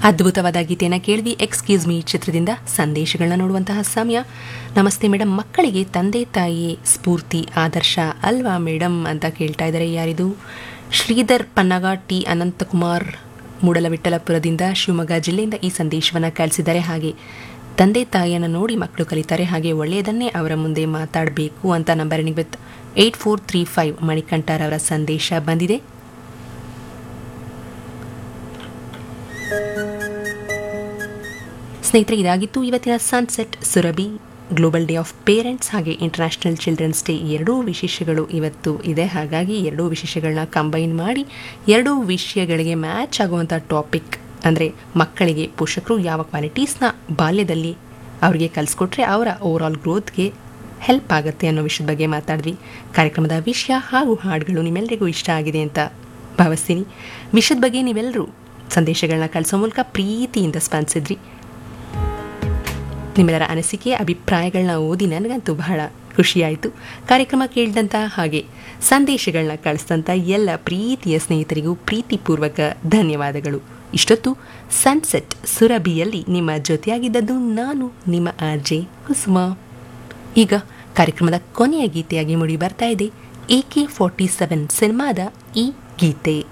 ಅದ್ಭುತವಾದ ಗೀತೆಯನ್ನು ಕೇಳಿದ್ವಿ ಎಕ್ಸ್ಕ್ಯೂಸ್ ಮೀ ಚಿತ್ರದಿಂದ ಸಂದೇಶಗಳನ್ನ ನೋಡುವಂತಹ ಸಮಯ ನಮಸ್ತೆ ಮೇಡಮ್ ಮಕ್ಕಳಿಗೆ ತಂದೆ ತಾಯಿ ಸ್ಫೂರ್ತಿ ಆದರ್ಶ ಅಲ್ವಾ ಮೇಡಮ್ ಅಂತ ಕೇಳ್ತಾ ಇದ್ದಾರೆ ಯಾರಿದು ಶ್ರೀಧರ್ ಪನ್ನಗ ಟಿ ಅನಂತಕುಮಾರ್ ಮೂಡಲವಿಠಲಪುರದಿಂದ ಶಿವಮೊಗ್ಗ ಜಿಲ್ಲೆಯಿಂದ ಈ ಸಂದೇಶವನ್ನು ಕಳಿಸಿದ್ದಾರೆ ಹಾಗೆ ತಂದೆ ತಾಯಿಯನ್ನು ನೋಡಿ ಮಕ್ಕಳು ಕಲಿತಾರೆ ಹಾಗೆ ಒಳ್ಳೆಯದನ್ನೇ ಅವರ ಮುಂದೆ ಮಾತಾಡಬೇಕು ಅಂತ number with eight four three five ಮಣಿಕಂಠರ್ ಅವರ ಸಂದೇಶ ಬಂದಿದೆ ಸ್ನೇಹಿತರೆ ಇದಾಗಿತ್ತು ಇವತ್ತಿನ sunset Surabhi global day of parents ಹಾಗೆ ಇಂಟರ್ನ್ಯಾಷನಲ್ ಚಿಲ್ಡ್ರನ್ಸ್ ಡೇ ಎರಡೂ ವಿಶೇಷಗಳು ಇವತ್ತು ಇದೆ ಹಾಗಾಗಿ ಎರಡೂ ವಿಶೇಷಗಳನ್ನ ಕಂಬೈನ್ ಮಾಡಿ ಎರಡೂ ವಿಷಯಗಳಿಗೆ ಮ್ಯಾಚ್ ಆಗುವಂಥ ಟಾಪಿಕ್ ಅಂದರೆ ಮಕ್ಕಳಿಗೆ ಪೋಷಕರು ಯಾವ ಕ್ವಾಲಿಟೀಸ್ನ ಬಾಲ್ಯದಲ್ಲಿ ಅವರಿಗೆ ಕಲಿಸ್ಕೊಟ್ರೆ ಅವರ ಓವರಾಲ್ ಗ್ರೋತ್ಗೆ ಹೆಲ್ಪ್ ಆಗುತ್ತೆ ಅನ್ನೋ ವಿಷಯದ ಬಗ್ಗೆ ಮಾತಾಡಿದ್ವಿ ಕಾರ್ಯಕ್ರಮದ ವಿಷಯ ಹಾಗೂ ಹಾಡುಗಳು ನಿಮ್ಮೆಲ್ಲರಿಗೂ ಇಷ್ಟ ಆಗಿದೆ ಅಂತ ಭಾವಿಸ್ತೀನಿ ವಿಷಯದ ಬಗ್ಗೆ ನೀವೆಲ್ಲರೂ ಸಂದೇಶಗಳನ್ನ ಕಳಿಸೋ ಮೂಲಕ ಪ್ರೀತಿಯಿಂದ ಸ್ಪಂದಿಸಿದ್ರಿ ನಿಮ್ಮೆಲ್ಲರ ಅನಿಸಿಕೆ ಅಭಿಪ್ರಾಯಗಳನ್ನ ಓದಿ ನನಗಂತೂ ಬಹಳ ಖುಷಿಯಾಯಿತು ಕಾರ್ಯಕ್ರಮ ಕೇಳಿದಂಥ ಹಾಗೆ ಸಂದೇಶಗಳನ್ನ ಕಳಿಸಿದಂಥ ಎಲ್ಲ ಪ್ರೀತಿಯ ಸ್ನೇಹಿತರಿಗೂ ಪ್ರೀತಿಪೂರ್ವಕ ಧನ್ಯವಾದಗಳು ಇಷ್ಟೊತ್ತು ಸನ್ಸೆಟ್ ಸುರಭಿಯಲ್ಲಿ ನಿಮ್ಮ ಜೊತೆಯಾಗಿದ್ದದ್ದು ನಾನು ನಿಮ್ಮ ಆರ್ಜೆ ಕುಸುಮ ಈಗ ಕಾರ್ಯಕ್ರಮದ ಕೊನೆಯ ಗೀತೆಯಾಗಿ ಮೂಡಿ ಬರ್ತಾ ಇದೆ ಎ ಕೆ ಫಾರ್ಟಿ ಸೆವೆನ್ ಸಿನಿಮಾದ ಈ ಗೀತೆ